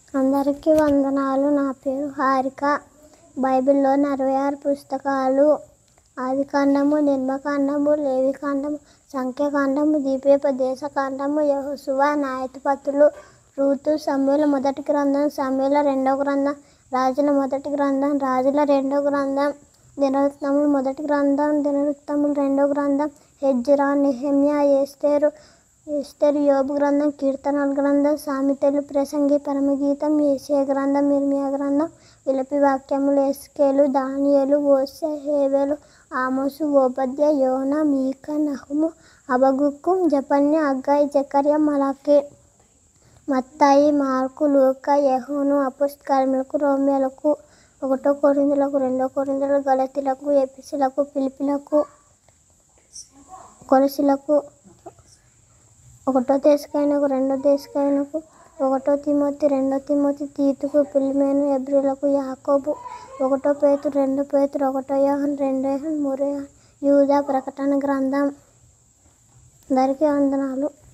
అందరికీ వందనాలు నా పేరు హారిక బైబిల్లోని అరవై ఆరు పుస్తకాలు ఆదికాండము నిర్మకాండము లేవికాండము సంఖ్యాకాండము దీపోపదేశ కాండము యెహోషువ న్యాయాధిపతులు రూతు సమూయేలు మొదటి గ్రంథం సమూయేలు రెండో గ్రంథం రాజుల మొదటి గ్రంథం రాజుల రెండో గ్రంథం దినవృత్తములు మొదటి గ్రంథం దినవృత్తములు రెండో గ్రంథం హెజ్రా నెహమ్యా ఎస్తేరు ఎస్తేరు యోబు గ్రంథం కీర్తనల గ్రంథం సామెతలు ప్రసంగి పరమగీతం ఏషియా గ్రంథం ఇర్మియా గ్రంథం విలపి వాక్యములు ఎస్కేలు దానియేలు ఓసే హేబెలు ఆమోసు ఓబద్య యోన మీక నహుము అబగుక్కు జపన్య అగ్గాయి జకర్య మలాకి మత్తాయి మార్కు లూకా యెహూను అపుస్తకాలకు రోమియోలకు ఒకటో కొరిందులకు రెండో కొరిందులకు గలతీలకు ఎపిసులకు పిలిపిలకు కొలసిలకు ఒకటో దేశకైనకు రెండో దేశకైనకు ఒకటో తిమోతి రెండో తిమోతి తీతుకు పిలిమేను ఎబ్రిలకు యాకోబు ఒకటో పేతురు రెండో పేతురు ఒకటో యోహన్ రెండో యోహన్ మూడో యోహన్ యూదా ప్రకటన గ్రంథం అందరికీ వందనాలు